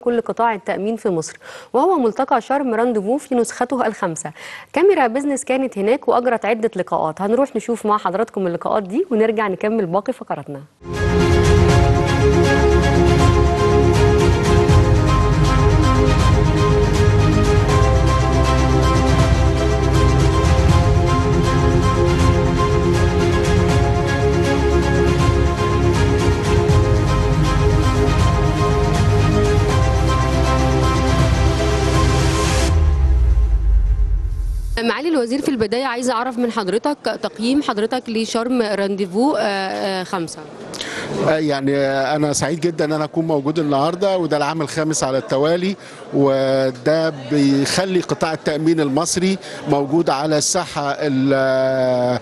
كل قطاع التأمين في مصر وهو ملتقى شرم رانديفو في نسخته الخامسة كاميرا بيزنس كانت هناك وأجرت عدة لقاءات هنروح نشوف مع حضراتكم اللقاءات دي ونرجع نكمل باقي فقراتنا معالي الوزير في البداية عايزة أعرف من حضرتك تقييم حضرتك لشرم رانديفو آه، آه، خمسة يعني انا سعيد جدا ان انا اكون موجود النهارده وده العام الخامس على التوالي وده بيخلي قطاع التامين المصري موجود على الساحه ال-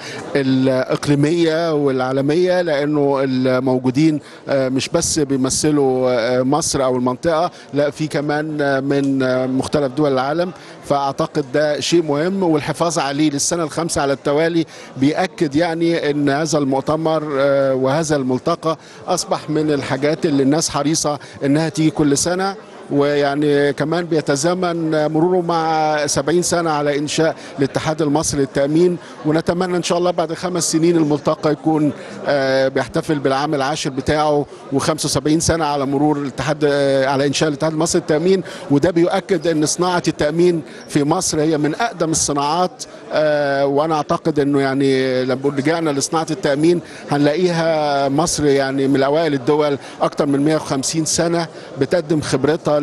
الاقليميه والعالميه لانه الموجودين مش بس بيمثلوا مصر او المنطقه لا في كمان من مختلف دول العالم فاعتقد ده شيء مهم والحفاظ عليه للسنه الخامسه على التوالي بياكد يعني ان هذا المؤتمر آه، وهذا الملتقى اصبح من الحاجات اللي الناس حريصه انها تيجي كل سنه ويعني كمان بيتزامن مروره مع 70 سنة على إنشاء الاتحاد المصري للتأمين ونتمنى إن شاء الله بعد خمس سنين الملتقى يكون آه، بيحتفل بالعام العاشر بتاعه و75 سنة على مرور الاتحاد آه، على إنشاء الاتحاد المصري للتأمين وده بيؤكد أن صناعة التأمين في مصر هي من أقدم الصناعات آه، وأنا أعتقد أنه يعني لما رجعنا لصناعة التأمين هنلاقيها مصر يعني من أوائل الدول أكثر من 150 سنة بتقدم خبرتها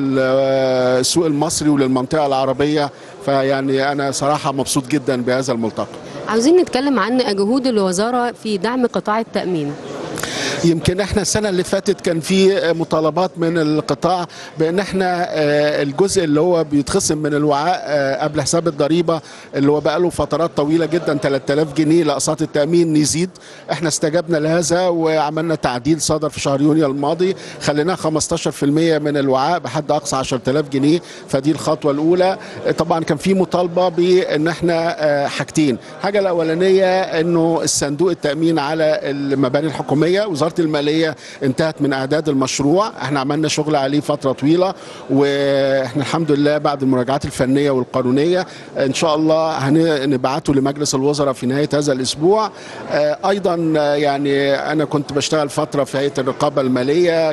للسوق المصري وللمنطقة العربية فيعني أنا صراحة مبسوط جدا بهذا الملتقى عاوزين نتكلم عن جهود الوزارة في دعم قطاع التأمين يمكن احنا السنه اللي فاتت كان في مطالبات من القطاع بان احنا آه، الجزء اللي هو بيتخصم من الوعاء آه، قبل حساب الضريبه اللي هو بقى له فترات طويله جدا 3000 جنيه لاقساط التامين يزيد احنا استجبنا لهذا وعملنا تعديل صدر في شهر يونيو الماضي خليناه 15% من الوعاء بحد اقصى 10000 جنيه فدي الخطوه الاولى طبعا كان في مطالبه بان احنا آه، حاجتين الحاجه الاولانيه انه الصندوق التامين على المباني الحكوميه وزاره الماليه انتهت من اعداد المشروع احنا عملنا شغل عليه فتره طويله واحنا الحمد لله بعد المراجعات الفنيه والقانونيه ان شاء الله هنبعته لمجلس الوزراء في نهايه هذا الاسبوع آه، ايضا آه، يعني انا كنت بشتغل فتره في هيئه الرقابه الماليه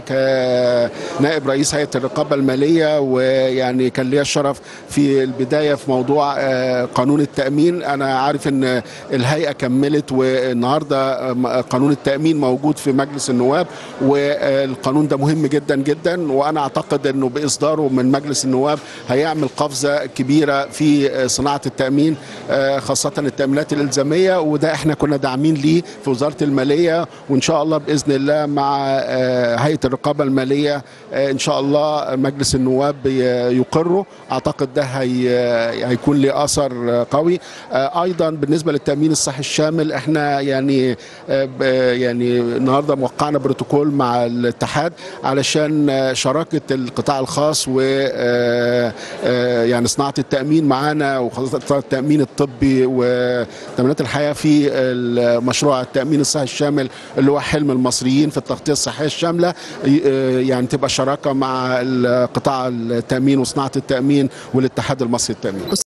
كنائب رئيس هيئه الرقابه الماليه ويعني كان ليا الشرف في البدايه في موضوع آه، قانون التامين انا عارف ان الهيئه كملت والنهارده آه، قانون التامين موجود في مجلس النواب والقانون ده مهم جدا جدا وانا اعتقد انه باصداره من مجلس النواب هيعمل قفزه كبيره في آه، صناعه التامين آه، خاصه التامينات الالزاميه وده احنا كنا داعمين ليه في وزاره الماليه وان شاء الله باذن الله مع آه، هيئه الرقابه الماليه آه، ان شاء الله مجلس النواب ي- يقره اعتقد ده هي هيكون له اثر آه، قوي آه، ايضا بالنسبه للتامين الصحي الشامل احنا يعني آه، ب- يعني النهارده موقعنا بروتوكول مع الاتحاد علشان آه، شراكه القطاع الخاص و آه، آه، يعني صناعه التامين معانا وخاصه التامين الطبي وتامينات الحياه في مشروع التامين الصحي الشامل اللي هو حلم المصريين في التغطيه الصحيه الشامله ي- آه، يعني تبقى شراكه مع القطاع التامين وصناعه التامين والاتحاد المصري للتامين